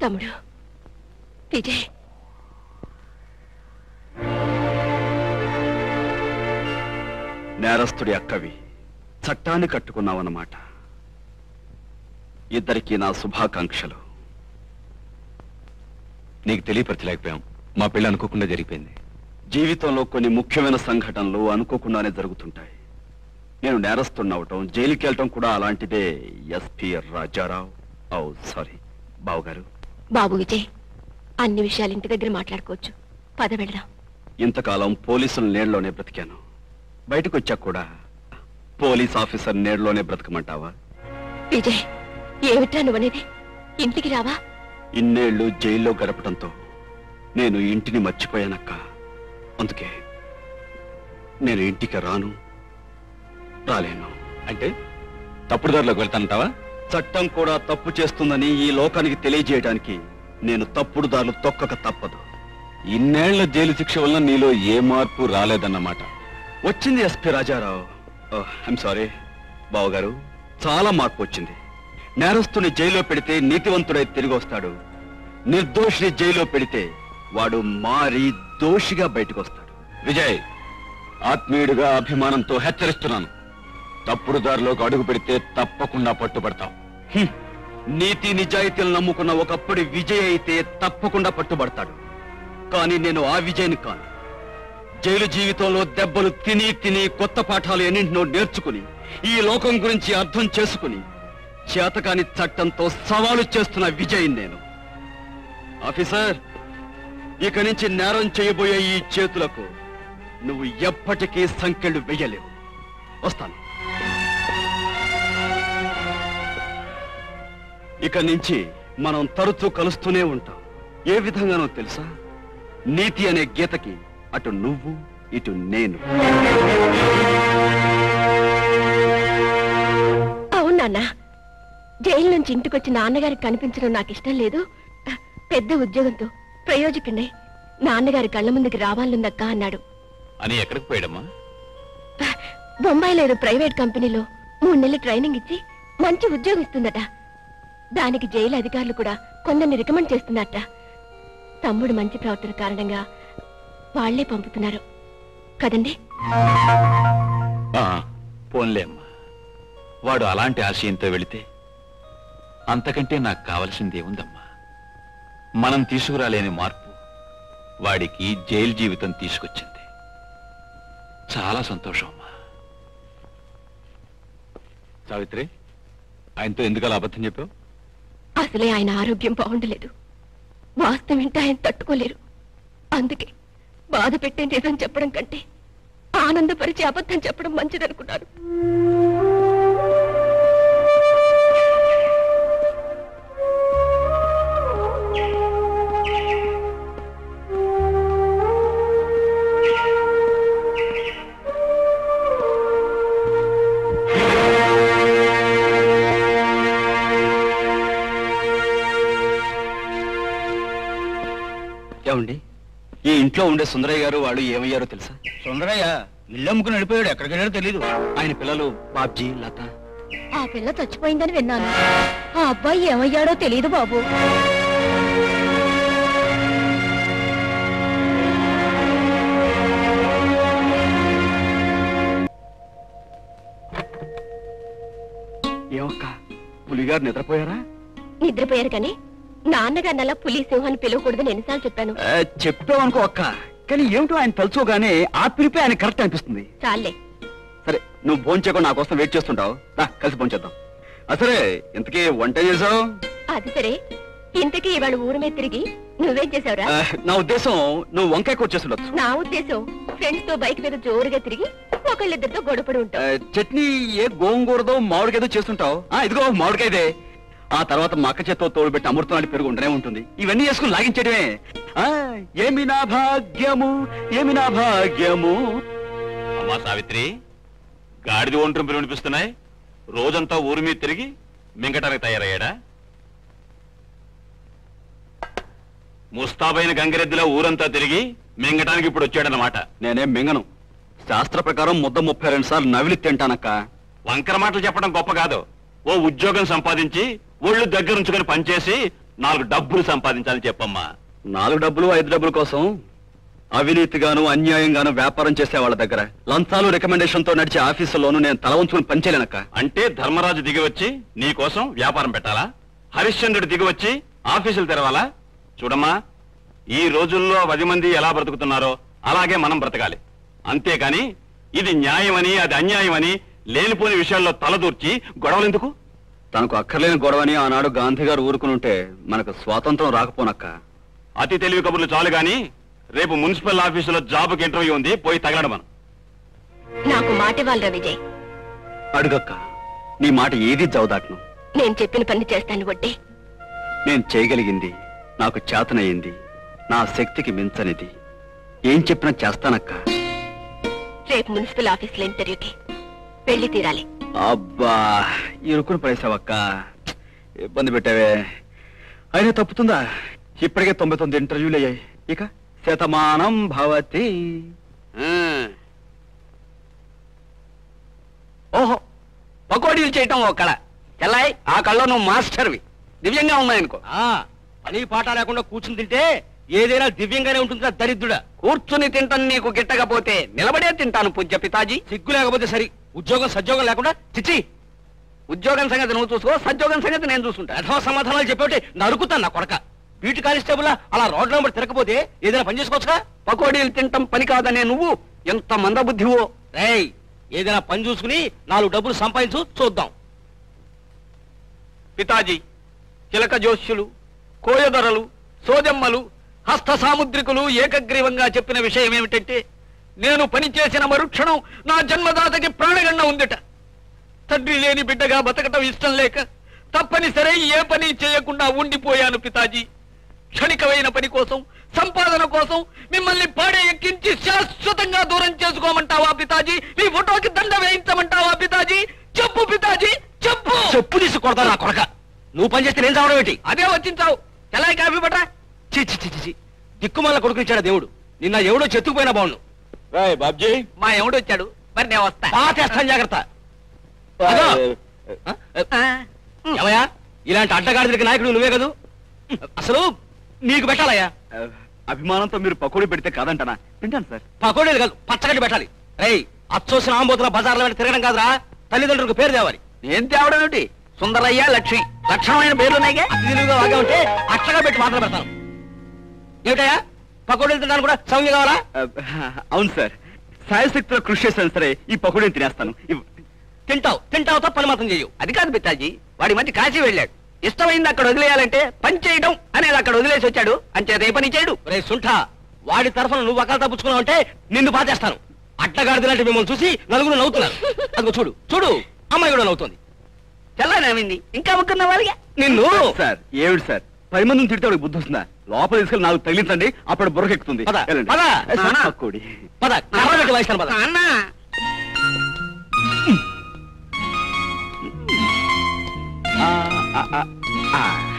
తమ్ముడు విజయ్ నేరస్తుడి అక్కవి చట్టాన్ని కట్టుకున్నావన్నమాట ఇద్దరికీ నా శుభాకాంక్షలు నీకు తెలియపరచలేకపోయాం మా పెళ్లి అనుకోకుండా జరిగిపోయింది జీవితంలో కొన్ని ముఖ్యమైన సంఘటనలు అనుకోకుండానే జరుగుతుంటాయి నేను నేరస్తున్నవటం జైలుకి వెళ్ళటం కూడా అలాంటిదే ఎస్పీ రాజారావు ఓ సారీ బావగారు బాబు విజయ్ అన్ని విషయాలు ఇంటి దగ్గర మాట్లాడుకోవచ్చు పద వెళదాం ఇంతకాలం పోలీసుల నీడలోనే బ్రతికాను బయటకు వచ్చాక కూడా పోలీస్ ఆఫీసర్ నీడలోనే బ్రతకమంటావా విజయ్ ఏమిట్రా నువ్వనేది ఇంటికి రావా ఇన్నేళ్లు జైల్లో గడపడంతో నేను ఇంటిని మర్చిపోయానక్క అందుకే నేను ఇంటికి రాను రాలేను అంటే తప్పుడు దారిలోకి వెళ్తానంటావా చట్టం కూడా తప్పు చేస్తుందని ఈ లోకానికి తెలియజేయడానికి నేను తప్పుడు దారులు తొక్కక తప్పదు ఇన్నేళ్ల జైలు శిక్ష వల్ల నీలో ఏ మార్పు రాలేదన్నమాట వచ్చింది ఎస్పీ రాజారావు ఐఎమ్ సారీ బావగారు చాలా మార్పు వచ్చింది నేరస్తుని జైల్లో పెడితే నీతివంతుడై తిరిగి వస్తాడు నిర్దోషిని జైల్లో పెడితే వాడు మారి దోషిగా బయటకు వస్తాడు విజయ్ ఆత్మీయుడిగా అభిమానంతో హెచ్చరిస్తున్నాను తప్పుడు దారిలోకి అడుగు పెడితే తప్పకుండా పట్టుబడతావు హ్మ్. నీతి నిజాయితీలు నమ్ముకున్న ఒకప్పటి విజయ్ అయితే తప్పకుండా పట్టుబడతాడు కానీ నేను ఆ విజయ్ని కాను జైలు జీవితంలో దెబ్బలు తిని తిని కొత్త పాఠాలు ఎన్నింటినో నేర్చుకుని ఈ లోకం గురించి అర్థం చేసుకుని చేతకాని చట్టంతో సవాలు చేస్తున్న విజయ్ నేను ఆఫీసర్ ఇక నుంచి నేరం చేయబోయే ఈ చేతులకు నువ్వు ఎప్పటికీ సంకెళ్ళు వెయ్యలేవు వస్తాను ఇక నుంచి మనం తరచూ కలుస్తూనే ఉంటాం ఏ విధంగానో తెలుసా నీతి అనే గీతకి అటు నువ్వు ఇటు నేను అవును నాన్న జైలు నుంచి ఇంటికొచ్చి నాన్నగారికి కనిపించడం నాకు ఇష్టం లేదు పెద్ద ఉద్యోగంతో ప్రయోజకుడే నాన్నగారి కళ్ళ ముందుకి రావాలనుందక్క అన్నాడు అని ఎక్కడికి పోయాడమ్మా బొంబాయిలో ఏదో ప్రైవేట్ కంపెనీలో మూడు నెలలు ట్రైనింగ్ ఇచ్చి మంచి ఉద్యోగం ఇస్తుందట దానికి జైలు అధికారులు కూడా కొందరిని రికమెండ్ చేస్తున్నట్ట తమ్ముడు మంచి ప్రవర్తన కారణంగా వాళ్లే పంపుతున్నారు కదండి ఆ, పోన్లే అమ్మా వాడు అలాంటి ఆశయంతో వెళితే అంతకంటే నాకు కావలసింది ఏముందమ్మా మనం తీసుకురాలేని మార్పు వాడికి జైలు జీవితం తీసుకొచ్చింది చాలా సంతోషం అమ్మా సావిత్రి ఆయనతో ఎందుకు అలా అబద్ధం చెప్పావు అసలే ఆయన ఆరోగ్యం బాగుండలేదు వాస్తవం వింటే ఆయన తట్టుకోలేరు అందుకే బాధ పెట్టే నిజం చెప్పడం కంటే ఆనందపరిచి అబద్ధం చెప్పడం మంచిదనుకున్నాను ఏమండి ఈ ఇంట్లో ఉండే సుందరయ్య గారు వాళ్ళు ఏమయ్యారో తెలుసా సుందరయ్య ఇల్లమ్ముకుని వెళ్ళిపోయాడు ఎక్కడికి వెళ్ళాడో తెలీదు ఆయన పిల్లలు బాబ్జీ లత ఆ పిల్ల చచ్చిపోయిందని విన్నాను ఆ అబ్బాయి ఏమయ్యాడో తెలియదు బాబు ఏమక్క పులిగారు నిద్రపోయారా నిద్రపోయారు కానీ నాన్నగారిని అలా పులి సింహాన్ని పిలవకూడదని ఎన్నిసార్లు చెప్పాను ఆ, చెప్పావు అనుకో అక్క కానీ ఏమిటో ఆయన తలుచుకోగానే ఆ పిలిపే ఆయన కరెక్ట్ అనిపిస్తుంది చాలే సరే నువ్వు భోంచేయకుండా చేయకుండా నా కోసం వెయిట్ చేస్తుంటావు రా కలిసి భోంచేద్దాం ఆ, సరే ఇంతకీ వంట ఏం చేసావు అది సరే ఇంతకీ ఇవాళ ఊరు మీద తిరిగి నువ్వేం చేసావురా ఆ, నా ఉద్దేశం నువ్వు వంకాయ కూర చేస్తుండొచ్చు నా ఉద్దేశం ఫ్రెండ్స్ తో బైక్ మీద జోరుగా తిరిగి ఒకళ్ళిద్దరితో గొడవపడి ఆ, ఉంటావు చట్నీ ఏ గోంగూరదో మామిడికాయదో చేస్తుంటావు ఆ ఇదిగో మామిడికాయదే ఆ తర్వాత మా అక్క చేత్తో తోడు పెట్టి అమృతం పెరుగు ఉండనే ఉంటుంది ఇవన్నీ వేసుకుని లాగించడమే ఆ, ఏమి నా భాగ్యము ఏమి నా భాగ్యము అమ్మా సావిత్రి గాడిద ఒంట్రింపులు వినిపిస్తున్నాయి రోజంతా ఊరి మీద తిరిగి మింగటానికి తయారయ్యాడా ముస్తాబైన గంగిరెద్దులా ఊరంతా తిరిగి మింగటానికి ఇప్పుడు వచ్చాడనమాట నేనేం మింగను శాస్త్ర ప్రకారం ముద్ద ముప్పై రెండు సార్లు నవిలి తింటానక్క వంకర మాటలు చెప్పడం గొప్ప కాదు ఓ ఉద్యోగం సంపాదించి ఒళ్ళు దగ్గరుంచుకొని పనిచేసి నాలుగు డబ్బులు సంపాదించాలని చెప్పమ్మా నాలుగు డబ్బులు ఐదు డబ్బుల కోసం అవినీతిగాను అన్యాయంగాను వ్యాపారం చేసే వాళ్ళ దగ్గర లంచాలు రికమెండేషన్ తో నడిచే ఆఫీసుల్లోనూ నేను తల ఉంచుకుని పనిచేయలేనక్క అంటే ధర్మరాజు దిగి వచ్చి నీ కోసం వ్యాపారం పెట్టాలా హరిశ్చంద్రుడు దిగి వచ్చి ఆఫీసులు తెరవాలా చూడమ్మా ఈ రోజుల్లో పది మంది ఎలా బ్రతుకుతున్నారో అలాగే మనం బ్రతకాలి అంతేకాని ఇది న్యాయమని అది అన్యాయమని లేనిపోని విషయాల్లో తలదూర్చి గొడవలెందుకు తనకు అక్కర్లేని గొడవని ఆనాడు గాంధీ గారు ఊరుకునుంటే మనకు స్వాతంత్రం రాకపోనక్క అతి తెలివి కబుర్లు చాలు గాని రేపు మున్సిపల్ ఆఫీసులో జాబ్కి ఇంటర్వ్యూ ఉంది పోయి తగలడం మనం నాకు మాట ఇవ్వాలిరా విజయ్ అడుగక్క నీ మాట ఏది చౌదాట్ను నేను చెప్పిన పని చేస్తాను వడ్డే నేను చేయగలిగింది నాకు చేతనయ్యింది నా శక్తికి మించనిది ఏం చెప్పినా చేస్తానక్క రేపు మున్సిపల్ ఆఫీసులో ఇంటర్వ్యూకి వెళ్ళి తీరాలి అబ్బా ఇరుకుని పడేసావక్క ఇబ్బంది పెట్టావే అయినా తప్పుతుందా ఇప్పటికే తొంభై తొమ్మిది ఇంటర్వ్యూలు అయ్యాయి ఇక శతమానం భవతి ఓహో పకోడీలు చేయటం ఒక కళ తెల్లాయి ఆ కళ్ళలో నువ్వు మాస్టర్వి దివ్యంగా ఉన్నాయనుకో పని పాట లేకుండా కూర్చుని తింటే ఏదైనా దివ్యంగానే ఉంటుందిరా దరిద్రుడా కూర్చుని తింటాను నీకు గిట్టకపోతే నిలబడే తింటాను పూజ్య పితాజీ సిగ్గు లేకపోతే సరి ఉద్యోగం సద్యోగం లేకుండా చిచ్చి ఉద్యోగం సంగతి నువ్వు చూసుకో సద్యోగం సంగతి నేను చూసుకుంటా యథవ సమాధానాలు చెప్పేటే నరుకుతాను నా కొడక బ్యూటీ కానిస్టేబుల్ అలా రోడ్ల నెంబర్ తిరగకపోతే ఏదైనా పని చేసుకోవచ్చుగా పకోడీలు తింటాం పని కాదనే నువ్వు ఎంత మందబుద్ధివో రేయ్ ఏదైనా పని చూసుకుని నాలుగు డబ్బులు సంపాదించు చూద్దాం పితాజీ చిలక జోష్యులు కోయదొరలు సోదెమ్మలు హస్త సాముద్రికులు ఏకగ్రీవంగా చెప్పిన విషయం ఏమిటంటే నేను పనిచేసిన మరుక్షణం నా జన్మదాతకి ప్రాణగండ ఉందిట తండ్రి లేని బిడ్డగా బతకటం ఇష్టం లేక తప్పనిసరి ఏ పని చేయకుండా ఉండిపోయాను పితాజీ క్షణికమైన పని కోసం సంపాదన కోసం మిమ్మల్ని పాడే ఎక్కించి శాశ్వతంగా దూరం చేసుకోమంటావా పితాజీ మీ ఫోటోకి దండ వేయించమంటావా పితాజీ చెప్పు పితాజీ చెప్పు చెప్పు తీసి కొడతా నా కొడక నువ్వు పని చేస్తే నేను చావడం ఏంటి అదే వచ్చించావు ఎలా కాఫీ పట్రా చి చి చి, చి చి దిక్కుమాల కొడుకునిచ్చాడు దేవుడు నిన్న ఎవడో చెత్తుకుపోయినా బాగుండు రాయ్ బాబ్జీ మా ఎవడు వచ్చాడు మరి నేను వస్తా పాతేస్తాను జాగ్రత్త అదో. ఆ? ఏమయ్యా ఇలాంటి అడ్డగాడిదరికి నాయకుడు నువ్వే కదూ అసలు నీకు పెట్టాలయ్యా అభిమానంతో మీరు పకోడీ పెడితే కాదంటానా తింటాను సార్ పకోడీలు కాదు పచ్చగడ్డి పెట్టాలి రేయ్ అచ్చోసిన ఆంబోతుల బజార్ల వెంట తిరగడం కాదురా తల్లిదండ్రులకు పేరు తేవాలి ఏం తేవడం ఏమిటి సుందరయ్య లక్ష్మి లక్షణమైన పేర్లున్నాయిగా అతి తెలివిగా వాగా ఉంటే అట్టగా పెట్టి మాటలు పెడతాను ఏమిటయ్యా పకోడీలు తినడానికి కూడా సౌమ్య కావాలా అవును సార్ సాయశక్తిలో కృషి చేశాను సరే ఈ పకోడీని తినేస్తాను ఇవ్- తింటావు తింటావు తప్ప పని మాత్రం చేయవు అది కాదు పితాజీ వాడి మధ్య కాశీ వెళ్ళాడు ఇష్టమైంది అక్కడ వదిలేయాలంటే పని చేయడం అనేది అక్కడ వదిలేసి వచ్చాడు అంచేత ఏ పని చేయడు రే సుంఠ వాడి తరఫున నువ్వు అకాల తప్పుకున్నావు అంటే నిన్ను బాధేస్తాను అట్టగాడిద లాంటి మిమ్మల్ని చూసి నలుగురు నవ్వుతున్నారు అదిగో చూడు చూడు అమ్మాయి కూడా నవ్వుతుంది చల్లనేమింది ఇంకా ముక్కున్న వాళ్ళగా నిన్ను సార్ ఏమిటి సార్ పది మందిని తిడితే వాడికి బుద్ధి వస్తుందా లోపల తీసుకెళ్ళి నాలుగు తగిలించండి అప్పుడు బుర్రకెక్కుతుంది పద, వెళ్ళండి. పద. ఏ, సార్, నాన్న. పకోడీ పద కర్ర పెట్టి వాయిస్తాను పద అన్న ఆ, ఆ, ఆ, ఆ.